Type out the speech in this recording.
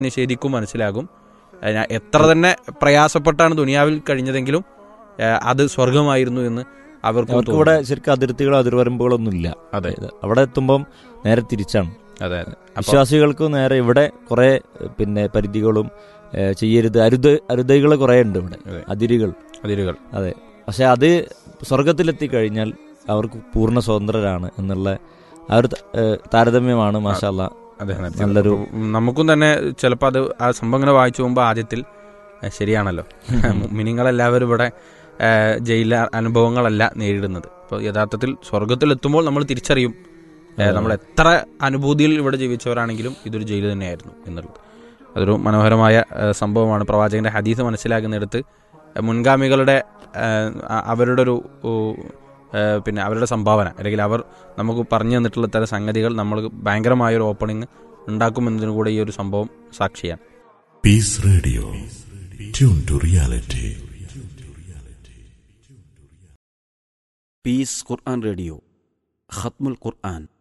നിഷേധിക്കും മനസ്സിലാകും ഏഹ് ഞാൻ എത്ര തന്നെ പ്രയാസപ്പെട്ടാണ് ദുനിയാവിൽ കഴിഞ്ഞതെങ്കിലും ഏഹ് അത് സ്വർഗമായിരുന്നു എന്ന് അവർക്ക് അവർക്ക് ഇവിടെ ശരിക്കും അതിർത്തികളോ അതിർവരമ്പുകളൊന്നും ഇല്ല അതെ അവിടെ എത്തുമ്പം നേരെ തിരിച്ചാണ് അതെ അതെ അപ്പൊ വിശ്വാസികൾക്ക് നേരെ ഇവിടെ കുറെ പിന്നെ പരിധികളും ഏ, ചെയ്യരുത് അരുത് അരുതകൾ കുറെ ഉണ്ട് ഇവിടെ അതെ. അതിരുകൾ അതിരുകൾ അതെ പക്ഷെ അത് സ്വർഗത്തിലെത്തി കഴിഞ്ഞാൽ അവർക്ക് പൂർണ്ണ സ്വതന്ത്രരാണ് എന്നുള്ള ആ ഒരു ത- ഏ, താരതമ്യമാണ് മാഷാല്ല അതെ അതെ. നല്ലൊരു നമുക്കും തന്നെ ചിലപ്പോൾ അത് ആ സംഭവം ഇങ്ങനെ വായിച്ചു പോകുമ്പോൾ ആദ്യത്തിൽ ഏഹ് ശരിയാണല്ലോ മിനിങ്ങളെല്ലാവരും ഇവിടെ ഏഹ് ജയില അനുഭവങ്ങളല്ല നേരിടുന്നത് അപ്പോൾ യഥാർത്ഥത്തിൽ സ്വർഗത്തിലെത്തുമ്പോൾ നമ്മൾ തിരിച്ചറിയും ഏഹ് നമ്മൾ എത്ര അനുഭൂതിയിൽ ഇവിടെ ജീവിച്ചവരാണെങ്കിലും ഇതൊരു ജയിൽ തന്നെയായിരുന്നു എന്നുള്ളത് അതൊരു മനോഹരമായ ഏഹ് സംഭവമാണ് പ്രവാചകന്റെ ഹദീസ് മനസ്സിലാക്കുന്നിടത്ത് ഏഹ് മുൻഗാമികളുടെ ഏഹ് അ- അവരുടെ ഒരു ഓ, ഏഹ് പിന്നെ അവരുടെ സംഭാവന അല്ലെങ്കിൽ അവർ നമുക്ക് പറഞ്ഞു തന്നിട്ടുള്ള തരം സംഗതികൾ നമ്മൾ ഭയങ്കരമായ ഒരു ഓപ്പണിങ് ഉണ്ടാക്കുമെന്നതിന് കൂടെ ഈ ഒരു സംഭവം സാക്ഷിയാണ് Peace Radio. Tune to reality. Peace Quran radio ഖത്മുൽ ഖുർആൻ